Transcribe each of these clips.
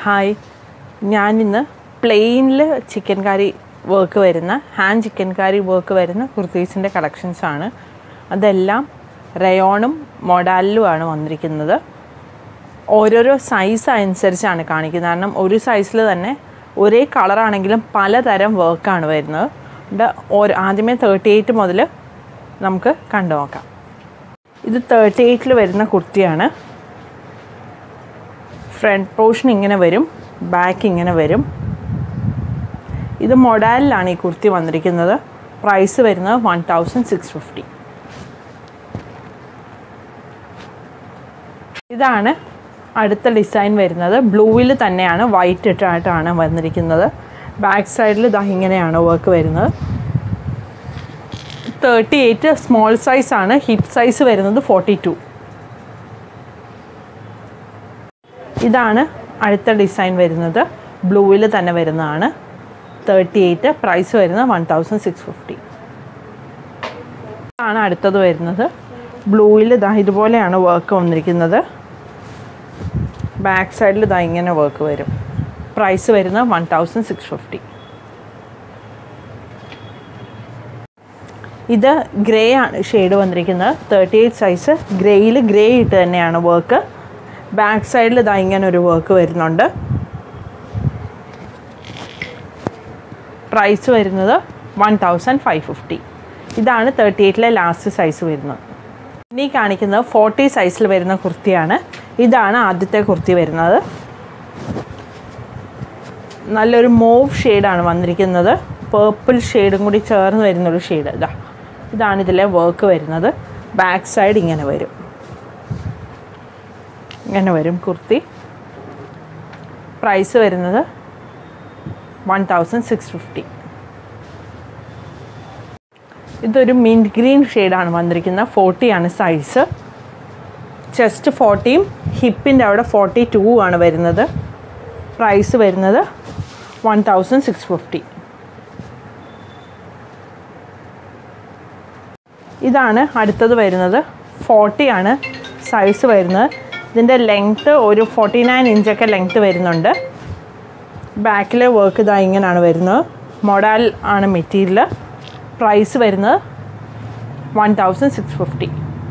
hi ഞാനിന്ന് പ്ലെയിനിൽ chikankari work വരുന്ന ഹാൻഡ് ചിക്കൻ കറി വർക്ക് വരുന്ന കുർത്തീസിൻ്റെ കളക്ഷൻസാണ് അതെല്ലാം റയോണും മൊഡാലിലുമാണ് വന്നിരിക്കുന്നത് ഓരോരോ സൈസ് അനുസരിച്ചാണ് കാണിക്കുന്നത് കാരണം ഒരു സൈസിൽ തന്നെ ഒരേ കളറാണെങ്കിലും പലതരം വർക്കാണ് വരുന്നത് ഇത് ഓരോ ആദ്യമേ തേർട്ടി എയ്റ്റ് മുതൽ നമുക്ക് കണ്ടു നോക്കാം ഇത് തേർട്ടി എയ്റ്റിൽ വരുന്ന കുർത്തിയാണ് ഫ്രണ്ട് പോർഷൻ ഇങ്ങനെ വരും ബാക്ക് ഇങ്ങനെ വരും ഇത് മൊഡാലിലാണ് ഈ കുർത്തി വന്നിരിക്കുന്നത് പ്രൈസ് വരുന്നത് വൺ തൗസൻഡ് സിക്സ് ഫിഫ്റ്റി ഇതാണ് അടുത്ത ഡിസൈൻ വരുന്നത് ബ്ലൂവിൽ തന്നെയാണ് വൈറ്റ് ഇട്ടായിട്ടാണ് വന്നിരിക്കുന്നത് ബാക്ക് സൈഡിൽ ഇതാ ഇങ്ങനെയാണ് വർക്ക് വരുന്നത് തേർട്ടി എയ്റ്റ് സ്മോൾ സൈസ് ആണ് ഹിപ്പ് സൈസ് വരുന്നത് ഫോർട്ടി ടു ഇതാണ് അടുത്ത ഡിസൈൻ വരുന്നത് ബ്ലൂവിൽ തന്നെ വരുന്നതാണ് തേർട്ടി എയ്റ്റ് പ്രൈസ് വരുന്നത് വൺ തൗസൻഡ് സിക്സ് ഫിഫ്റ്റി ആണ് അടുത്തത് വരുന്നത് ബ്ലൂവിൽ ഇതാ ഇതുപോലെയാണ് വർക്ക് വന്നിരിക്കുന്നത് ബാക്ക് സൈഡിൽ ഇതാ ഇങ്ങനെ വർക്ക് വരും പ്രൈസ് വരുന്നത് വൺ തൗസൻഡ് സിക്സ് ഫിഫ്റ്റി ഇത് ഗ്രേ ആണ് ഷെയ്ഡ് വന്നിരിക്കുന്നത് തേർട്ടി എയ്റ്റ് സൈസ് ഗ്രേയിൽ ഗ്രേ ഇട്ട് തന്നെയാണ് വർക്ക് ബാക്ക് സൈഡിൽ ഇതാ ഇങ്ങനെ ഒരു വർക്ക് വരുന്നുണ്ട് പ്രൈസ് വരുന്നത് വൺ തൗസൻഡ് ഫൈവ് ഫിഫ്റ്റി ഇതാണ് തേർട്ടി എയ്റ്റിലെ ലാസ്റ്റ് സൈസ് വരുന്നത് ഇനി കാണിക്കുന്നത് ഫോർട്ടി സൈസിൽ വരുന്ന കുർത്തിയാണ് ഇതാണ് ആദ്യത്തെ കുർത്തി വരുന്നത് നല്ലൊരു മോവ് ഷെയ്ഡാണ് വന്നിരിക്കുന്നത് പേർപ്പിൾ ഷെയ്ഡും കൂടി ചേർന്ന് വരുന്നൊരു ഷെയ്ഡ് ഇതാ ഇതാണ് ഇതിലെ വർക്ക് വരുന്നത് ബാക്ക് സൈഡ് ഇങ്ങനെ വരും ഇങ്ങനെ വരും കുർത്തി പ്രൈസ് വരുന്നത് വൺ തൗസൻഡ് സിക്സ് ഫിഫ്റ്റി ഇതൊരു മിൻറ്റ് ഗ്രീൻ ഷെയ്ഡാണ് വന്നിരിക്കുന്നത് ഫോർട്ടിയാണ് സൈസ് ചെസ്റ്റ് ഫോർട്ടിയും ഹിപ്പിൻ്റെ അവിടെ ഫോർട്ടി ടു ആണ് വരുന്നത് പ്രൈസ് വരുന്നത് വൺ തൗസൻഡ് സിക്സ് ഫിഫ്റ്റി ഇതാണ് അടുത്തത് വരുന്നത് ഫോർട്ടിയാണ് സൈസ് വരുന്നത് ഇതിൻ്റെ ലെങ്ത്ത് ഒരു ഫോർട്ടി നയൻ ഇഞ്ചൊക്കെ ലെങ്ത്ത് വരുന്നുണ്ട് ബാക്കിലെ വർക്ക് ഇതാ ഇങ്ങനെയാണ് വരുന്നത് മൊഡാൽ ആണ് മെറ്റീരിയൽ പ്രൈസ് വരുന്നത് വൺ തൗസൻഡ് സിക്സ് ഫിഫ്റ്റി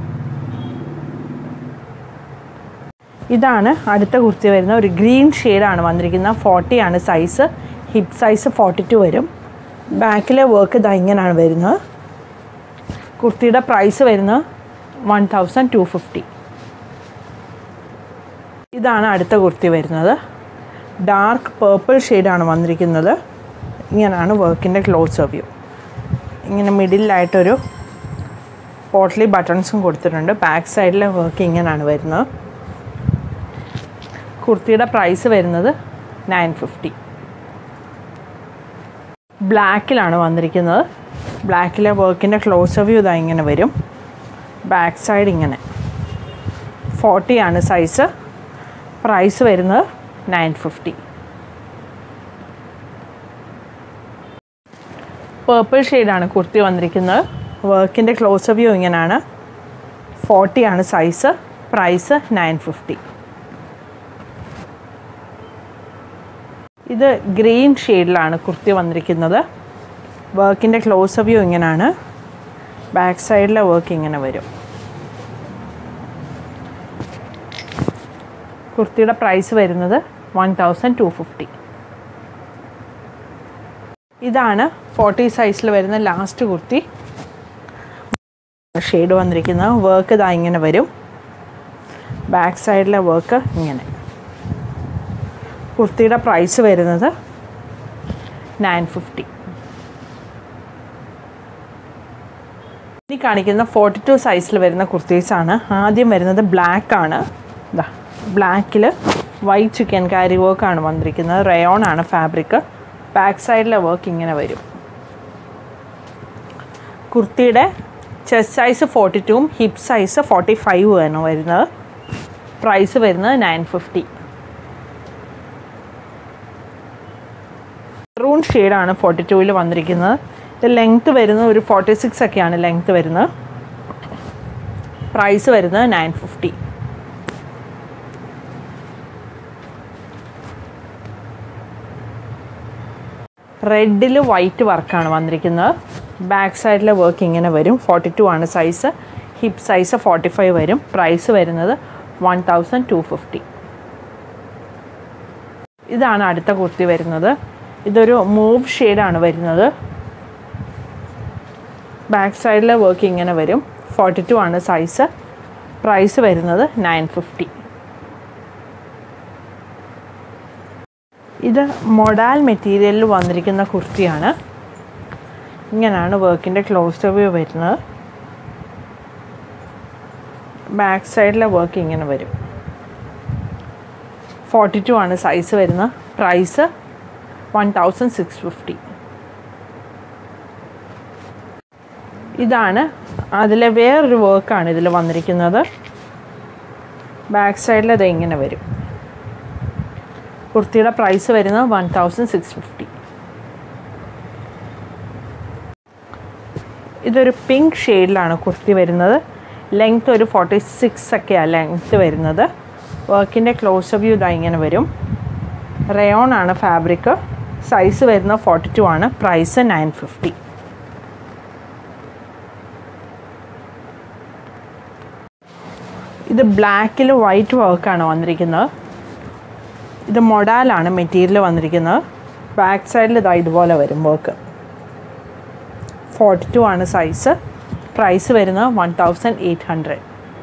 ഇതാണ് അടുത്ത കുർത്തി വരുന്നത് ഒരു ഗ്രീൻ ഷെയ്ഡാണ് വന്നിരിക്കുന്നത് ഫോർട്ടി ആണ് size hip size forty two വരും ബാക്കിലെ വർക്ക് ഇതാ ഇങ്ങനെയാണ് വരുന്നത് കുർത്തിയുടെ പ്രൈസ് വരുന്നത് വൺ തൗസൻഡ് ടു ഫിഫ്റ്റി ഇതാണ് അടുത്ത കുർത്തി വരുന്നത് ഡാർക്ക് പേർപ്പിൾ ഷെയ്ഡാണ് വന്നിരിക്കുന്നത് ഇങ്ങനെയാണ് വർക്കിൻ്റെ ക്ലോസ് വ്യൂ ഇങ്ങനെ മിഡിലായിട്ടൊരു പോട്ട്ലി ബട്ടൺസും കൊടുത്തിട്ടുണ്ട് ബാക്ക് സൈഡിലെ വർക്ക് ഇങ്ങനെയാണ് വരുന്നത് കുർത്തിയുടെ പ്രൈസ് വരുന്നത് നയൻ ഫിഫ്റ്റി ബ്ലാക്കിലാണ് വന്നിരിക്കുന്നത് ബ്ലാക്കിലെ വർക്കിൻ്റെ ക്ലോസ് വ്യൂ ഇതാ ഇങ്ങനെ വരും ബാക്ക് സൈഡ് ഇങ്ങനെ ഫോർട്ടി ആണ് സൈസ് പ്രൈസ് വരുന്നത് നയൻ ഫിഫ്റ്റി പേർപ്പിൾ ഷെയ്ഡാണ് കുർത്തി വന്നിരിക്കുന്നത് വർക്കിൻ്റെ ക്ലോസ് വ്യൂ ഇങ്ങനെയാണ് ഫോർട്ടി ആണ് സൈസ് പ്രൈസ് നയൻ ഫിഫ്റ്റി ഇത് ഗ്രീൻ ഷെയ്ഡിലാണ് കുർത്തി വന്നിരിക്കുന്നത് വർക്കിൻ്റെ ക്ലോസ് വ്യൂ ഇങ്ങനെയാണ് ബാക്ക് സൈഡിലെ വർക്ക് ഇങ്ങനെ വരും കുർത്തിയുടെ പ്രൈസ് വരുന്നത് വൺ തൗസൻഡ് ടു ഫിഫ്റ്റി ഇതാണ് ഫോർട്ടി സൈസിൽ വരുന്ന ലാസ്റ്റ് കുർത്തി ഷെയ്ഡ് വന്നിരിക്കുന്നത് വർക്ക് ഇതാ ഇങ്ങനെ വരും ബാക്ക് സൈഡിലെ വർക്ക് ഇങ്ങനെ കുർത്തിയുടെ പ്രൈസ് വരുന്നത് നയൻ ഫിഫ്റ്റി ഇനി കാണിക്കുന്ന ഫോർട്ടി ടു സൈസിൽ വരുന്ന കുർത്തീസാണ് ആദ്യം വരുന്നത് ബ്ലാക്ക് ആണ് ഇതാ ബ്ലാക്കിൽ വൈറ്റ് ചിക്കൻ കാരി വർക്കാണ് വന്നിരിക്കുന്നത് റയോൺ ആണ് ഫാബ്രിക് ബാക്ക് സൈഡിലെ വർക്ക് ഇങ്ങനെ വരും കുർത്തിയുടെ ചെസ്റ്റ് സൈസ് ഫോർട്ടി ടുവും ഹിപ്പ് സൈസ് ഫോർട്ടി ഫൈവ് ആണ് വരുന്നത് പ്രൈസ് വരുന്നത് നയൻ ഫിഫ്റ്റി മെറൂൺ ഷെയ്ഡാണ് ഫോർട്ടി ടൂവിൽ വന്നിരിക്കുന്നത് ഇത് ലെങ്ത്ത് വരുന്നത് ഒരു ഫോർട്ടി സിക്സ് ഒക്കെയാണ് ലെങ്ത്ത് വരുന്നത് പ്രൈസ് വരുന്നത് നയൻ ഫിഫ്റ്റി റെഡിൽ വൈറ്റ് വർക്കാണ് വന്നിരിക്കുന്നത് ബാക്ക് സൈഡിലെ വർക്ക് ഇങ്ങനെ വരും ഫോർട്ടി ടു ആണ് size hip size forty five വരും പ്രൈസ് വരുന്നത് വൺ തൗസൻഡ് ടു ഫിഫ്റ്റി ഇതാണ് അടുത്ത കുർത്തി വരുന്നത് ഇതൊരു മൂവ് ഷെയ്ഡാണ് വരുന്നത് ബാക്ക് സൈഡിലെ വർക്ക് ഇങ്ങനെ വരും ഫോർട്ടി ടു ആണ് സൈസ് പ്രൈസ് വരുന്നത് നയൻ ഫിഫ്റ്റി ഇത് മൊഡാൽ മെറ്റീരിയലിൽ വന്നിരിക്കുന്ന കുർത്തിയാണ് ഇങ്ങനെയാണ് വർക്കിൻ്റെ ക്ലോസ് വ്യൂ വരുന്നത് ബാക്ക് സൈഡിലെ വർക്ക് ഇങ്ങനെ വരും ഫോർട്ടി ടു ആണ് സൈസ് വരുന്നത് price one thousand six fifty ഇതാണ് അതിലെ വേറൊരു വർക്കാണ് ഇതിൽ വന്നിരിക്കുന്നത് ബാക്ക് സൈഡിൽ ഇത് ഇങ്ങനെ വരും കുർത്തിയുടെ പ്രൈസ് വരുന്നത് വൺ തൗസൻഡ് സിക്സ് ഫിഫ്റ്റി ഇതൊരു പിങ്ക് ഷെയ്ഡിലാണ് കുർത്തി വരുന്നത് ലെങ്ത് ഒരു ഫോർട്ടി സിക്സ് ഒക്കെയാണ് ലെങ്ത് വരുന്നത് വർക്കിൻ്റെ ക്ലോസ് വ്യൂ ഇതാ ഇങ്ങനെ വരും റയോൺ ആണ് ഫാബ്രിക് സൈസ് വരുന്നത് ഫോർട്ടി ടു ആണ് പ്രൈസ് നയൻ ഫിഫ്റ്റി ഇത് ബ്ലാക്കിൽ വൈറ്റ് വർക്കാണ് വന്നിരിക്കുന്നത് ഇത് മൊഡാലാണ് മെറ്റീരിയൽ വന്നിരിക്കുന്നത് ബാക്ക് സൈഡിൽ ഇതാ ഇതുപോലെ വരും വർക്ക് ഫോർട്ടി ടു ആണ് സൈസ് പ്രൈസ് വരുന്നത് വൺ തൗസൻഡ് എയ്റ്റ് ഹൺഡ്രഡ്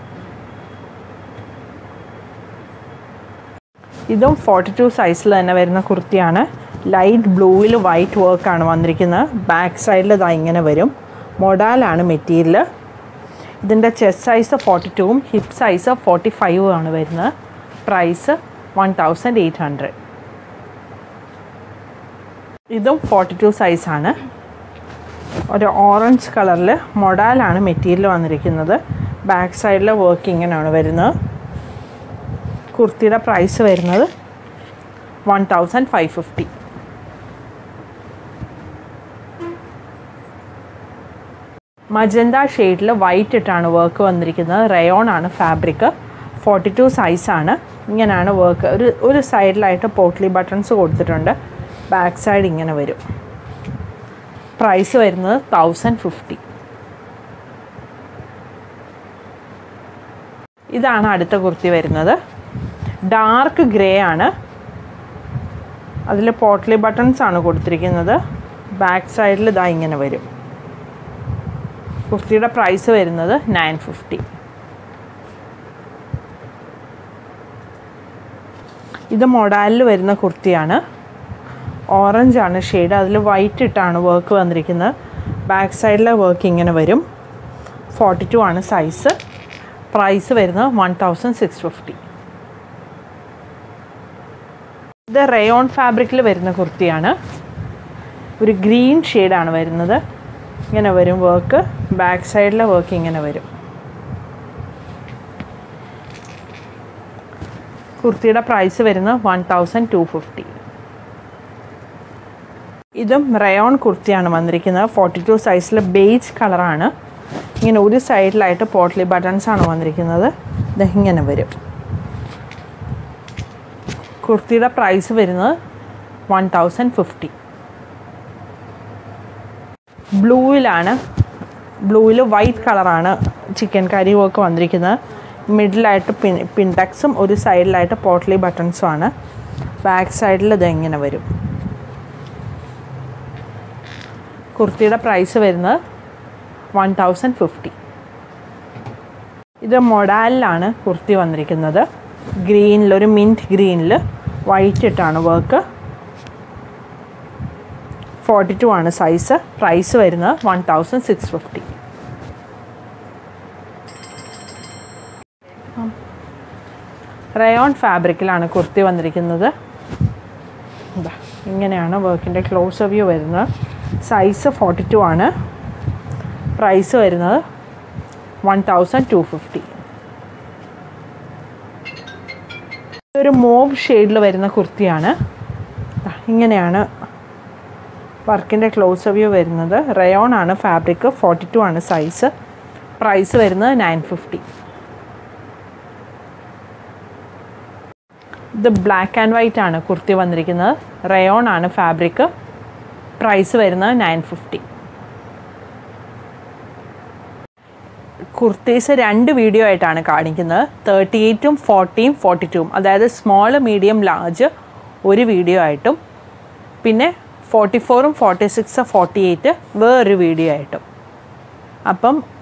ഇതും ഫോർട്ടി ടു സൈസിൽ തന്നെ വരുന്ന കുർത്തിയാണ് ലൈറ്റ് ബ്ലൂവിൽ വൈറ്റ് വർക്കാണ് വന്നിരിക്കുന്നത് ബാക്ക് സൈഡിൽ ഇതാ ഇങ്ങനെ വരും മൊഡാലാണ് മെറ്റീരിയൽ ഇതിൻ്റെ ചെസ്റ്റ് സൈസ് ഫോർട്ടി ടുവും ഹിപ്പ് സൈസ് ഫോർട്ടി ഫൈവും ആണ് വരുന്നത് price one thousand eight hundred ഇതും ഫോർട്ടി ടു സൈസാണ് ഒരു ഓറഞ്ച് കളറിൽ മൊഡാലാണ് മെറ്റീരിയൽ വന്നിരിക്കുന്നത് ബാക്ക് സൈഡിലെ വർക്ക് ഇങ്ങനെയാണ് വരുന്നത് കുർത്തിയുടെ പ്രൈസ് വരുന്നത് one thousand five fifty magenta ഷെയ്ഡിൽ വൈറ്റ് ഇട്ടാണ് വർക്ക് വന്നിരിക്കുന്നത് റയോൺ ആണ് ഫാബ്രിക് ഫോർട്ടി ടു സൈസാണ് ഇങ്ങനെയാണ് വർക്ക് ഒരു ഒരു സൈഡിലായിട്ട് പോട്ട്ലി ബട്ടൺസ് കൊടുത്തിട്ടുണ്ട് ബാക്ക് സൈഡ് ഇങ്ങനെ വരും പ്രൈസ് വരുന്നത് തൗസൻഡ് ഫിഫ്റ്റി ഇതാണ് അടുത്ത കുർത്തി വരുന്നത് ഡാർക്ക് ഗ്രേ ആണ് അതിൽ പോട്ട്ലി ബട്ടൺസ് ആണ് കൊടുത്തിരിക്കുന്നത് ബാക്ക് സൈഡിൽ ഇതാ ഇങ്ങനെ വരും കുർത്തിയുടെ പ്രൈസ് വരുന്നത് നയൻ ഫിഫ്റ്റി ഇത് മൊഡാലിൽ വരുന്ന കുർത്തിയാണ് ഓറഞ്ച് ആണ് ഷെയ്ഡ് അതിൽ വൈറ്റ് ഇട്ടാണ് വർക്ക് വന്നിരിക്കുന്നത് ബാക്ക് സൈഡിലെ വർക്ക് ഇങ്ങനെ വരും ഫോർട്ടി ടു ആണ് സൈസ് പ്രൈസ് വരുന്നത് വൺ തൗസൻഡ് സിക്സ് ഫിഫ്റ്റി ഇത് റയോൺ ഫാബ്രിക്കിൽ വരുന്ന കുർത്തിയാണ് ഒരു ഗ്രീൻ ഷെയ്ഡാണ് വരുന്നത് ഇങ്ങനെ വരും വർക്ക് ബാക്ക് സൈഡിലെ വർക്ക് ഇങ്ങനെ വരും കുർത്തിയുടെ പ്രൈസ് വരുന്നത് വൺ തൗസൻഡ് ടു ഫിഫ്റ്റി ഇതും റയോൺ കുർത്തിയാണ് വന്നിരിക്കുന്നത് ഫോർട്ടി ടു സൈസിൽ ബേജ് കളറാണ് ഇങ്ങനെ ഒരു സൈഡിലായിട്ട് പോട്ട്ലി ബട്ടൺസ് ആണ് വന്നിരിക്കുന്നത് ഇത് ഇങ്ങനെ വരും കുർത്തിയുടെ പ്രൈസ് വരുന്നത് വൺ തൗസൻഡ് ഫിഫ്റ്റി ബ്ലൂവിലാണ് ബ്ലൂവിൽ വൈറ്റ് കളറാണ് ചിക്കൻ കറി വർക്ക് വന്നിരിക്കുന്നത് മിഡിലായിട്ട് പിൻ പിൻടക്സും ഒരു സൈഡിലായിട്ട് പോട്ട്ലി ബട്ടൺസും ആണ് ബാക്ക് സൈഡിൽ ഇത് എങ്ങനെ വരും കുർത്തിയുടെ പ്രൈസ് വരുന്നത് വൺ തൗസൻഡ് ഫിഫ്റ്റി ഇത് മൊഡാലിലാണ് കുർത്തി വന്നിരിക്കുന്നത് ഗ്രീനിൽ ഒരു മിൻറ്റ് ഗ്രീനിൽ വൈറ്റ് ഇട്ടാണ് വർക്ക് ഫോർട്ടി ടു ആണ് സൈസ് പ്രൈസ് വരുന്നത് one thousand six fifty rayon ഫാബ്രിക്കിലാണ് കുർത്തി വന്നിരിക്കുന്നത് ഇതാ ഇങ്ങനെയാണ് വർക്കിൻ്റെ ക്ലോസ് വ്യൂ വരുന്നത് സൈസ് ഫോർട്ടി ടു ആണ് പ്രൈസ് വരുന്നത് വൺ തൗസൻഡ് ടു ഫിഫ്റ്റി ഒരു മോവ് ഷെയ്ഡിൽ വരുന്ന കുർത്തിയാണ് ദാ ഇങ്ങനെയാണ് വർക്കിൻ്റെ ക്ലോസ് വ്യൂ വരുന്നത് റയോൺ ആണ് ഫാബ്രിക് ഫോർട്ടി ടു ആണ് സൈസ് പ്രൈസ് വരുന്നത് നയൻ ഫിഫ്റ്റി ഇത് ബ്ലാക്ക് ആൻഡ് വൈറ്റ് ആണ് കുർത്തി വന്നിരിക്കുന്നത് റയോൺ ആണ് ഫാബ്രിക് പ്രൈസ് വരുന്നത് നയൻ ഫിഫ്റ്റി കുർത്തീസ് രണ്ട് വീഡിയോ ആയിട്ടാണ് കാണിക്കുന്നത് തേർട്ടി എയ്റ്റും ഫോർട്ടിയും ഫോർട്ടി ടൂവും അതായത് സ്മോൾ മീഡിയം ലാർജ് ഒരു വീഡിയോ ആയിട്ടും പിന്നെ ഫോർട്ടി ഫോറും ഫോർട്ടി സിക്സ് ഫോർട്ടി എയ്റ്റ് വേറൊരു വീഡിയോ ആയിട്ടും അപ്പം